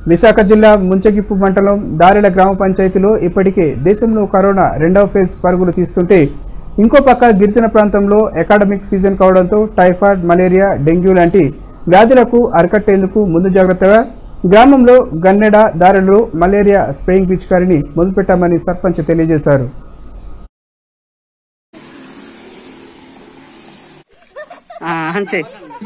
విశాఖ జిల్లా ముంచగిప్పు మండలం దారెల గ్రామ పంచాయతీలో ఇప్పటికే దేశంలో కరోనా రెండవ ఫేజ్ పరుగులు తీస్తుంటే ఇంకో పక్క గిరిజన ప్రాంతంలో అకాడమిక్ సీజన్ కావడంతో టైఫాయిడ్ మలేరియా డెంగ్యూ లాంటి వ్యాధులకు అరికట్టేందుకు ముందు జాగ్రత్తగా గ్రామంలో గన్నెడ దారెలో మలేరియా స్ప్రేయింగ్ పిచికారిని మొదలుపెట్టామని సర్పంచ్ తెలియజేశారు అంతే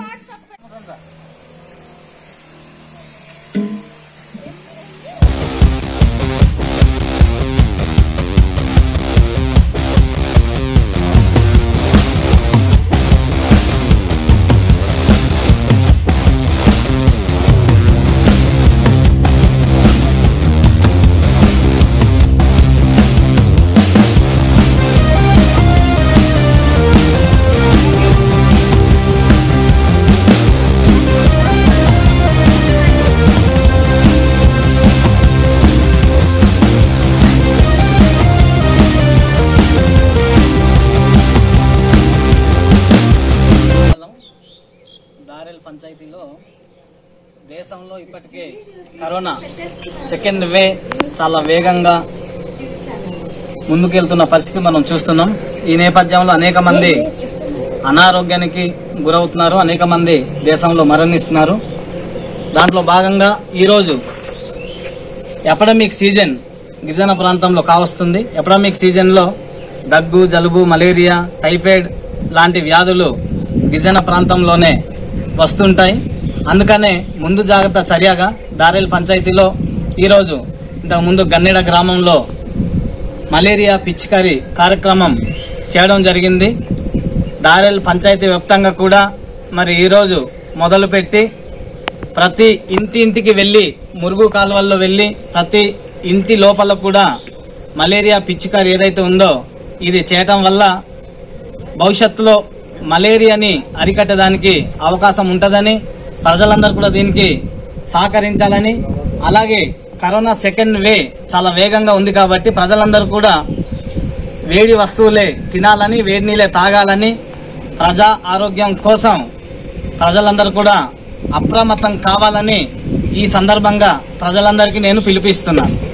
మండలం దారెల్ పంచాయతీలో దేశంలో ఇప్పటికే కరోనా సెకండ్ వే చాలా వేగంగా ముందుకెళ్తున్న పరిస్థితి మనం చూస్తున్నాం ఈ నేపథ్యంలో అనేక మంది అనారోగ్యానికి గురవుతున్నారు అనేక మంది దేశంలో మరణిస్తున్నారు దాంట్లో భాగంగా ఈరోజు ఎపడమిక్ సీజన్ గిరిజన ప్రాంతంలో కావస్తుంది ఎపడమిక్ సీజన్లో దగ్గు జలుబు మలేరియా టైఫాయిడ్ లాంటి వ్యాధులు గిరిజన ప్రాంతంలోనే వస్తుంటాయి అందుకనే ముందు జాగ్రత్త చర్యగా దారేల్ పంచాయతీలో ఈరోజు ఇంతకు ముందు గన్నెడ గ్రామంలో మలేరియా పిచికారి కార్యక్రమం చేయడం జరిగింది దారేల్ పంచాయతీ వ్యాప్తంగా కూడా మరి ఈరోజు మొదలుపెట్టి ప్రతి ఇంటి ఇంటికి వెళ్ళి మురుగు కాలువల్లో వెళ్ళి ప్రతి ఇంటి లోపల కూడా మలేరియా పిచ్చికారి ఏదైతే ఉందో ఇది చేయటం వల్ల భవిష్యత్తులో మలేరియాని అరికట్టడానికి అవకాశం ఉంటుందని ప్రజలందరూ కూడా దీనికి సహకరించాలని అలాగే కరోనా సెకండ్ వే చాలా వేగంగా ఉంది కాబట్టి ప్రజలందరూ కూడా వేడి వస్తువులే తినాలని వేడి నీళ్ళే తాగాలని ప్రజా ఆరోగ్యం కోసం ప్రజలందరూ కూడా అప్రమత్తం కావాలని ఈ సందర్భంగా ప్రజలందరికీ నేను పిలుపిస్తున్నాను